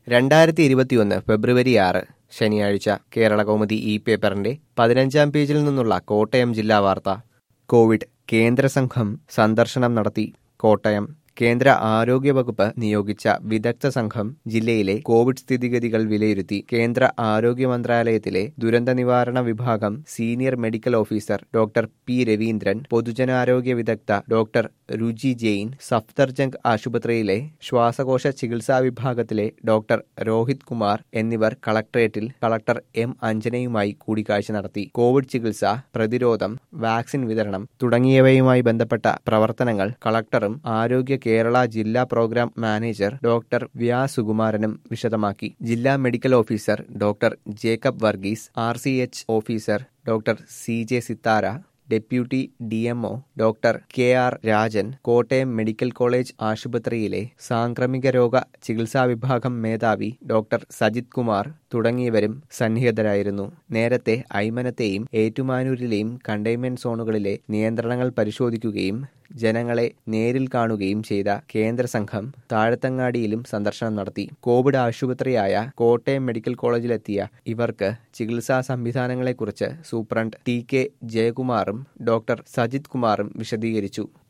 രണ്ടായിരത്തി ഇരുപത്തിയൊന്ന് ഫെബ്രുവരി ആറ് ശനിയാഴ്ച കേരള കൗമുദി ഇ പേപ്പറിന്റെ പതിനഞ്ചാം പേജിൽ നിന്നുള്ള കോട്ടയം ജില്ലാ വാർത്ത കോവിഡ് കേന്ദ്ര സംഘം സന്ദർശനം നടത്തി കോട്ടയം കേന്ദ്ര ആരോഗ്യ വകുപ്പ് നിയോഗിച്ച വിദഗ്ധ സംഘം ജില്ലയിലെ കോവിഡ് സ്ഥിതിഗതികൾ വിലയിരുത്തി കേന്ദ്ര ആരോഗ്യ മന്ത്രാലയത്തിലെ ദുരന്ത നിവാരണ വിഭാഗം senior medical officer doctor P Raveendran പൊതുജനാരോഗ്യ വിദഗ്ധ ഡോക്ടർ രുചി ജെയിൻ സഫ്ദർജംഗ് ആശുപത്രിയിലെ ശ്വാസകോശ ചികിത്സാ വിഭാഗത്തിലെ ഡോക്ടർ രോഹിത് കുമാർ എന്നിവർ കളക്ടറേറ്റിൽ കളക്ടർ എം അഞ്ജനയുമായി കൂടിക്കാഴ്ച നടത്തി കോവിഡ് ചികിത്സ പ്രതിരോധം വാക്സിൻ വിതരണം തുടങ്ങിയവയുമായി ബന്ധപ്പെട്ട പ്രവർത്തനങ്ങൾ കളക്ടറും ആരോഗ്യ കേരള ജില്ലാ പ്രോഗ്രാം മാനേജർ ഡോക്ടർ വ്യാ സുകുമാരനും വിശദമാക്കി ജില്ലാ medical officer doctor Jacob Varghese R C H officer doctor C J Sithara deputy D M O doctor K R Rajan Kottayam medical college ആശുപത്രിയിലെ സാംക്രമിക രോഗ ചികിത്സാ വിഭാഗം മേധാവി ഡോക്ടർ സജിത് കുമാർ തുടങ്ങിയവരും സന്നിഹിതരായിരുന്നു നേരത്തെ ഐമനത്തെയും ഏറ്റുമാനൂരിലെയും കണ്ടെയ്ൻമെന്റ് സോണുകളിലെ നിയന്ത്രണങ്ങൾ പരിശോധിക്കുകയും ജനങ്ങളെ നേരിൽ കാണുകയും ചെയ്ത കേന്ദ്ര സംഘം താഴത്തങ്ങാടിയിലും സന്ദർശനം നടത്തി കോവിഡ് ആശുപത്രിയായ കോട്ടയം മെഡിക്കൽ കോളേജിലെത്തിയ ഇവർക്ക് ചികിത്സാ സംവിധാനങ്ങളെക്കുറിച്ച് സൂപ്രണ്ട് ടി കെ ജയകുമാറും ഡോക്ടർ സജിത് കുമാറും വിശദീകരിച്ചു